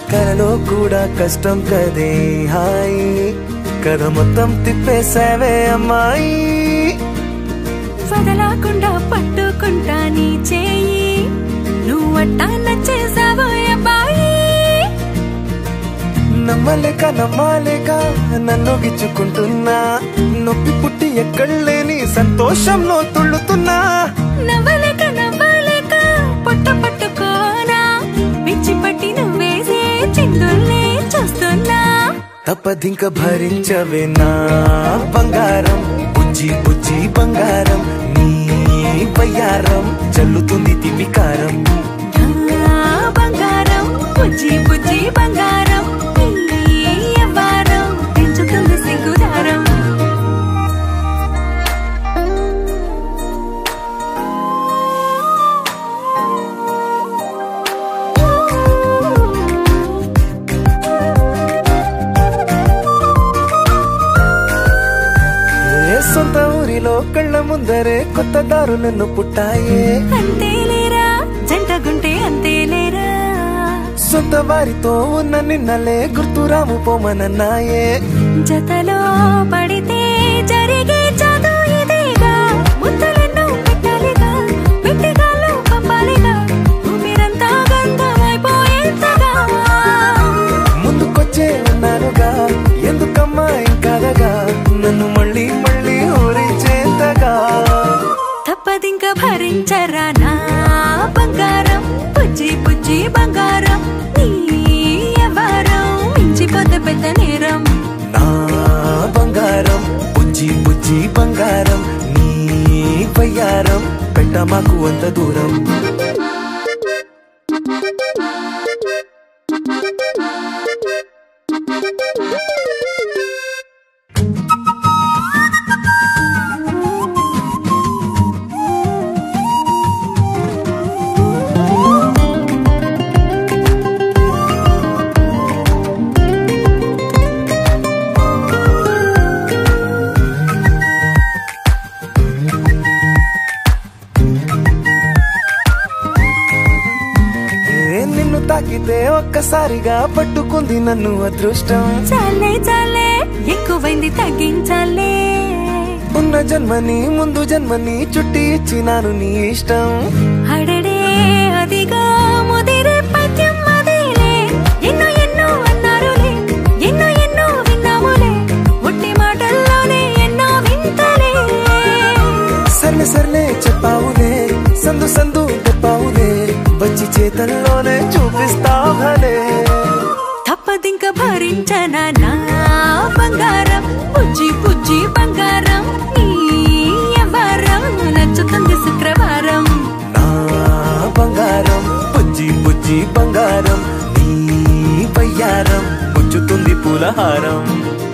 కలలో కూడా కష్టం కదే హాయ్ కథ మొత్తం తిప్పేసావే అమ్మాయి వదలకుండా పట్టుకుంటా నీ చేయి నువ్వట్టా నచ్చేసావో అబ్బాయి నమ్మలేక నమ్మాలేక నన్ను గిచ్చుకుంటున్నా నొప్పి పుట్టి ఎక్కడలేని సంతోషంలో తుళ్ళుతున్నా నవ్వలేక నవ్వలేక పొట్ట పట్టుకోనా పిచ్చి పట్టి నువ్వేసే చిందుల్ని చూస్తున్నా తప్పదింక భరించవే నా బంగారం బుజ్జి బుజ్జి బంగారం నీ బయ్యారం చల్లుతుంది తిమికారం నా బంగారం బుజ్జి బుజ్జి బంగారం ఈ యవ్వారం పెంచుతుంది సిగ్గుదారం ఏ సొంత ఊరిలో కళ్ళ ముందరే కొత్త దారులను పుట్టాయే అంతేలేరా జంటగుంటే అంతేలేరా సొంత వారితో ఉన్న నిన్నలే గుర్తురాము పోమనన్నాయే జతలో పడితే జరిగే చదు ఇదేగా ముద్దలెన్నో పెట్టాలిగా పెట్టిగాళ్ళు పంపాలిగా ఊపిరంతా గంధమైపోయేంతగా ముందుకొచ్చే ఉన్నానుగా ఎందుకమ్మా ఇంకాదగా నన్ను మళ్ళీ మళ్ళీ ఊరించేంతగా తప్పదింక భరించరా నా బంగారం పుజ్జి పుజ్జి బంగారం నీ ఎవరం మించిపోతే పెద్ద నేరం నా బంగారం బుజ్జి బుజ్జి బంగారం నీ బయ్యారం పెట్ట మాకు అంత దూరం ఏ నిన్ను తాకితే ఒక్కసారిగా పట్టుకుంది నన్ను అదృష్టం చాలే చాలే ఎక్కువైంది తగ్గించాలే ఉన్న జన్మని ముందు జన్మని చుట్టి ఇచ్చినాను నీ ఇష్టం అడడే అదిగా ముదిరే పద్యం అదేలే ఎన్నో ఎన్నో అన్నారులే ఎన్నో ఎన్నో విన్నాములే ఒట్టి మాటల్లోనే ఎన్నో వింతలే సర్లే సర్లే చెప్పావులే సందు సందు చెప్పావులే వచ్చి చేతల్లోనే చూపిస్తా భలే తప్పదింక భరించనా నా బంగారం బుజ్జి బుజ్జి బంగారం నీ ఎవరం నచ్చుతుంది శుక్రవారం నా బంగారం బుజ్జి బుజ్జి బంగారం నీ బయ్యారం పుచ్చుతుంది పూలహారం